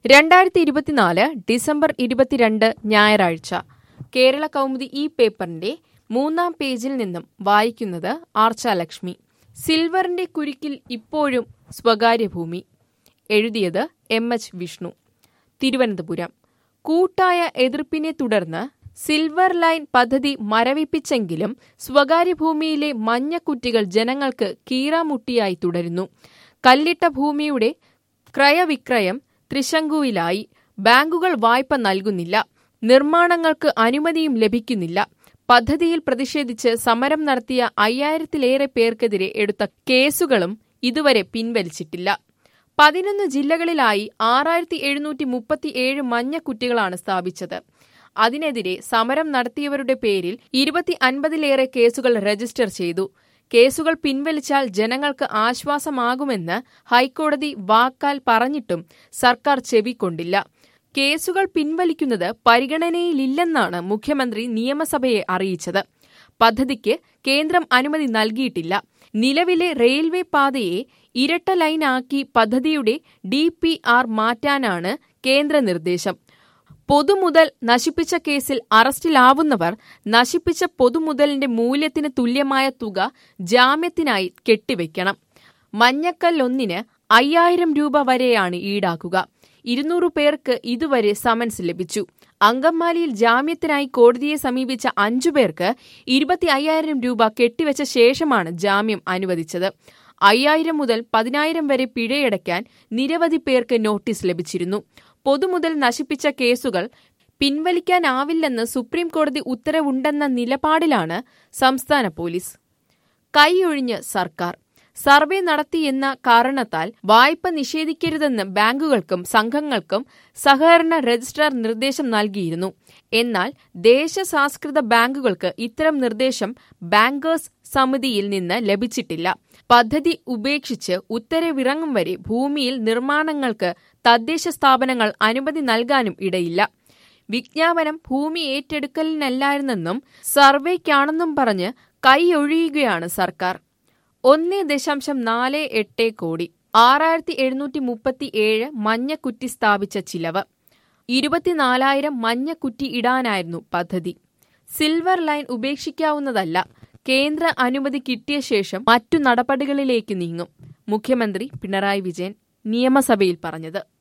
രണ്ടായിരത്തി ഇരുപത്തിനാല് ഡിസംബർ ഇരുപത്തിരണ്ട് ഞായറാഴ്ച കേരള കൗമുദി ഈ പേപ്പറിന്റെ മൂന്നാം പേജിൽ നിന്നും വായിക്കുന്നത് ആർച്ചാലക്ഷ്മി സിൽവറിന്റെ കുരുക്കിൽ ഇപ്പോഴും സ്വകാര്യ ഭൂമി എഴുതിയത് എം എച്ച് വിഷ്ണു തിരുവനന്തപുരം കൂട്ടായ എതിർപ്പിനെ തുടർന്ന് സിൽവർ ലൈൻ പദ്ധതി മരവിപ്പിച്ചെങ്കിലും സ്വകാര്യ ഭൂമിയിലെ മഞ്ഞക്കുറ്റികൾ ജനങ്ങൾക്ക് കീറാമുട്ടിയായി തുടരുന്നു കല്ലിട്ട ഭൂമിയുടെ ക്രയവിക്രയം ത്രിശങ്കുവിലായി ബാങ്കുകൾ വായ്പ നൽകുന്നില്ല നിർമ്മാണങ്ങൾക്ക് അനുമതിയും ലഭിക്കുന്നില്ല പദ്ധതിയിൽ പ്രതിഷേധിച്ച് സമരം നടത്തിയ അയ്യായിരത്തിലേറെ പേർക്കെതിരെ എടുത്ത കേസുകളും ഇതുവരെ പിൻവലിച്ചിട്ടില്ല പതിനൊന്ന് ജില്ലകളിലായി ആറായിരത്തി എഴുന്നൂറ്റി മുപ്പത്തിയേഴ് മഞ്ഞക്കുറ്റികളാണ് സ്ഥാപിച്ചത് അതിനെതിരെ സമരം നടത്തിയവരുടെ പേരിൽ ഇരുപത്തി അൻപതിലേറെ കേസുകൾ രജിസ്റ്റർ ചെയ്തു കേസുകൾ പിൻവലിച്ചാൽ ജനങ്ങൾക്ക് ആശ്വാസമാകുമെന്ന് ഹൈക്കോടതി വാക്കാൽ പറഞ്ഞിട്ടും സർക്കാർ ചെവിക്കൊണ്ടില്ല കേസുകൾ പിൻവലിക്കുന്നത് പരിഗണനയിലില്ലെന്നാണ് മുഖ്യമന്ത്രി നിയമസഭയെ അറിയിച്ചത് പദ്ധതിക്ക് കേന്ദ്രം അനുമതി നൽകിയിട്ടില്ല നിലവിലെ റെയിൽവേ പാതയെ ഇരട്ട ലൈനാക്കി പദ്ധതിയുടെ ഡി പി ആർ മാറ്റാനാണ് കേന്ദ്ര നിർദ്ദേശം പൊതുമുതൽ നശിപ്പിച്ച കേസിൽ അറസ്റ്റിലാവുന്നവർ നശിപ്പിച്ച പൊതുമുതലിന്റെ മൂല്യത്തിന് തുല്യമായ തുക ജാമ്യത്തിനായി കെട്ടിവെക്കണം മഞ്ഞക്കല്ലൊന്നിന് അയ്യായിരം രൂപ വരെയാണ് ഈടാക്കുക ഇരുന്നൂറ് പേർക്ക് ഇതുവരെ സമൻസ് ലഭിച്ചു അങ്കമാലിയിൽ ജാമ്യത്തിനായി കോടതിയെ സമീപിച്ച അഞ്ചു പേർക്ക് ഇരുപത്തി അയ്യായിരം രൂപ കെട്ടിവെച്ച ശേഷമാണ് ജാമ്യം അനുവദിച്ചത് അയ്യായിരം മുതൽ പതിനായിരം വരെ പിഴയടയ്ക്കാൻ നിരവധി പേർക്ക് നോട്ടീസ് ലഭിച്ചിരുന്നു പൊതുമുതൽ നശിപ്പിച്ച കേസുകൾ പിൻവലിക്കാനാവില്ലെന്ന് സുപ്രീം കോടതി ഉത്തരവുണ്ടെന്ന നിലപാടിലാണ് സംസ്ഥാന പോലീസ് കൈയൊഴിഞ്ഞ് സർക്കാർ സർവേ നടത്തിയെന്ന കാരണത്താൽ വായ്പ നിഷേധിക്കരുതെന്ന് ബാങ്കുകൾക്കും സംഘങ്ങൾക്കും സഹകരണ രജിസ്ട്രാർ നിർദ്ദേശം നൽകിയിരുന്നു എന്നാൽ ദേശസാസ്കൃത ബാങ്കുകൾക്ക് ഇത്തരം നിർദ്ദേശം ബാങ്കേഴ്സ് സമിതിയിൽ നിന്ന് ലഭിച്ചിട്ടില്ല പദ്ധതി ഉപേക്ഷിച്ച് ഉത്തരവിറങ്ങും വരെ ഭൂമിയിൽ നിർമ്മാണങ്ങൾക്ക് തദ്ദേശ സ്ഥാപനങ്ങൾ അനുമതി നൽകാനും ഇടയില്ല വിജ്ഞാപനം ഭൂമി ഏറ്റെടുക്കലിനല്ലായിരുന്നെന്നും സർവേക്കാണെന്നും പറഞ്ഞ് കൈയൊഴിയുകയാണ് സർക്കാർ ഒന്ന് ദശാംശം നാല് എട്ട് കോടി ആറായിരത്തി എഴുന്നൂറ്റി മുപ്പത്തി ഏഴ് മഞ്ഞക്കുറ്റി സ്ഥാപിച്ച ചിലവ് ഇരുപത്തിനാലായിരം മഞ്ഞക്കുറ്റി ഇടാനായിരുന്നു പദ്ധതി സിൽവർ ലൈൻ ഉപേക്ഷിക്കാവുന്നതല്ല കേന്ദ്ര അനുമതി കിട്ടിയ ശേഷം മറ്റു നടപടികളിലേക്ക് നീങ്ങും മുഖ്യമന്ത്രി പിണറായി വിജയൻ നിയമസഭയിൽ പറഞ്ഞത്